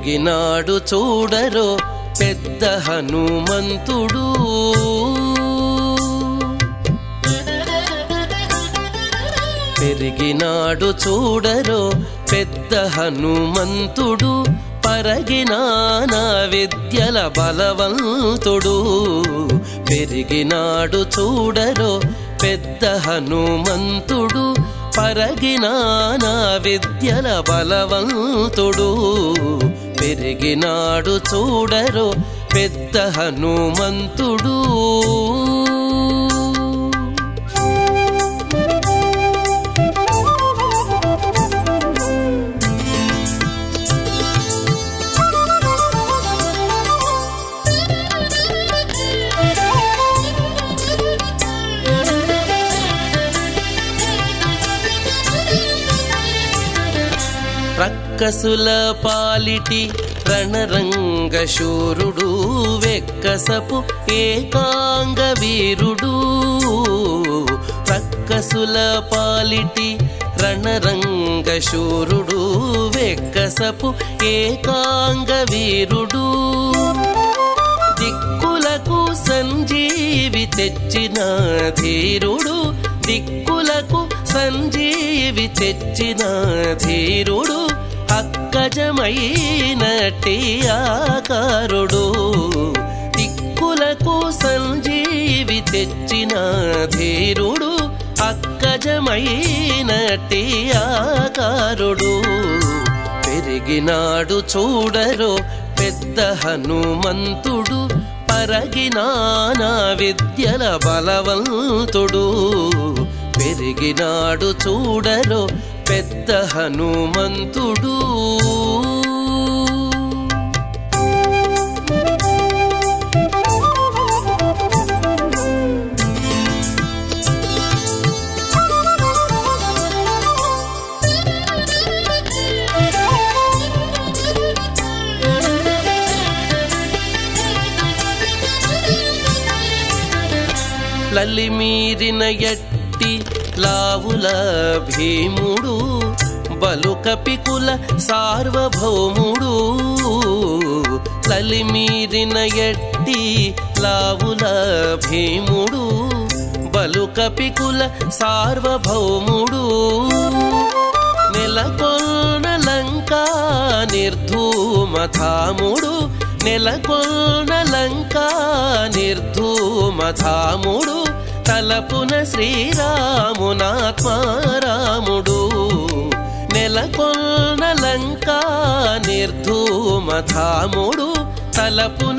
పెరిగినాడు చూడరో పెద్ద హనుమంతుడు పెరిగినాడు చూడరో పెద్ద హనుమంతుడు పరగినాన విద్యల బలవంతుడు పెరిగినాడు చూడరో పెద్ద హనుమంతుడు పరగినాన విద్యల బలవంతుడు పెరిగినాడు చూడరో పెద్ద హనుమంతుడు రక్కసుల పాలిటి రణరంగ శూరుడు వెక్కసపు ఏకాంగ వీరుడు రక్కసుల పాలిటి రణరంగ శూరుడు వెక్కసపు ఏకాంగ వీరుడు దిక్కులకు సంజీవి తెచ్చిన ధీరుడు దిక్కులకు సంజీవి తెచ్చిన ధీరుడు అక్కజమైనటి ఆకారుడు దిక్కులకు సంజీవి తెచ్చిన ధీరుడు అక్కజమైనటి ఆకారుడు పెరిగినాడు చూడరో పెద్ద హనుమంతుడు పరగినానా విద్యల బలవంతుడు పెరిగినాడు చూడరో పెద్ద హనుమంతుడు లలిమీరిన ఎట్టి లావుల భీముడు బలుకపికుల సార్వభౌముడు లలిమీరిన ఎట్టి లావుల భీముడు బలుకపికుల సార్వభౌముడు నెలకొన్న లంకా నిర్ధూమధాముడు నెలకొన్న లంకా నిర్ధూమధాముడు తలపున శ్రీరామునాత్మారాముడు నెలకొన్న లంకా నిర్ధూమధాముడు తలపున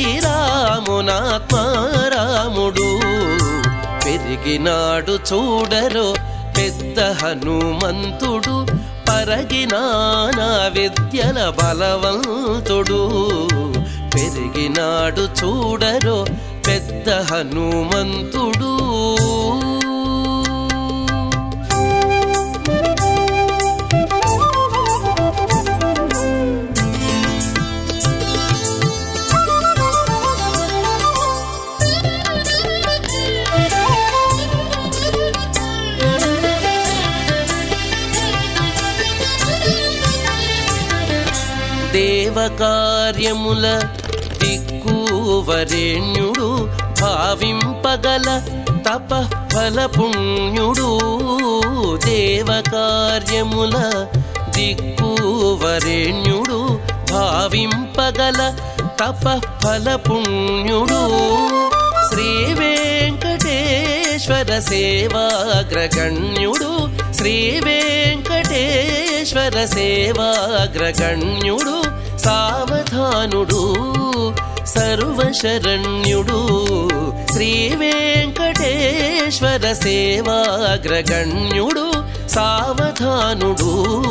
శ్రీరామునాత్మారాముడు పెరిగినాడు చూడరో పెద్ద హనుమంతుడు పరగినానా విద్యల బలవంతుడు పెరిగినాడు చూడరో పెద్ద హనుమంతుడు దేవకార్యముల దిక్కువరేణ్యుడు భావింపగల తపఫల పుణ్యుడు దేవకార్యముల దిక్కువరేణ్యుడు భావింపగల తపఫల పుణ్యుడు శ్రీ వెంకటేశ్వర సేవాగ్రగణ్యుడు శ్రీ వెంకటేశ్వర సేవాగ్రగణ్యుడు సావధానుడు సర్వశరణ్యుడు శ్రీ వెంకటేశ్వర సేవాగ్రగణ్యుడు సావధానుడు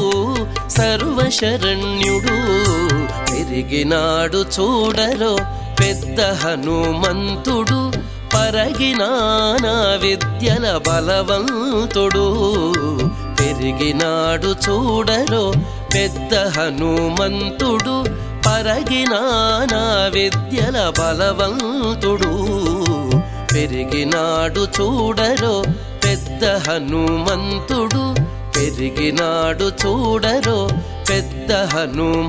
సర్వశరణ్యుడు పెరిగినాడు చూడరో పెద్ద హనుమంతుడు పరగినానా విద్యల బలవంతుడు పెరిగినాడు చూడరో పెద్ద హనుమంతుడు పరగినానా విద్యల బలవంతుడు పెరిగినాడు చూడరో పెద్ద హనుమంతుడు పెరిగినాడు చూడరో పెద్ద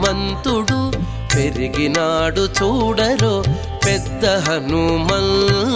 హనుమంతుడు పెరిగినాడు చూడరో పెద్ద హనుమంతుడు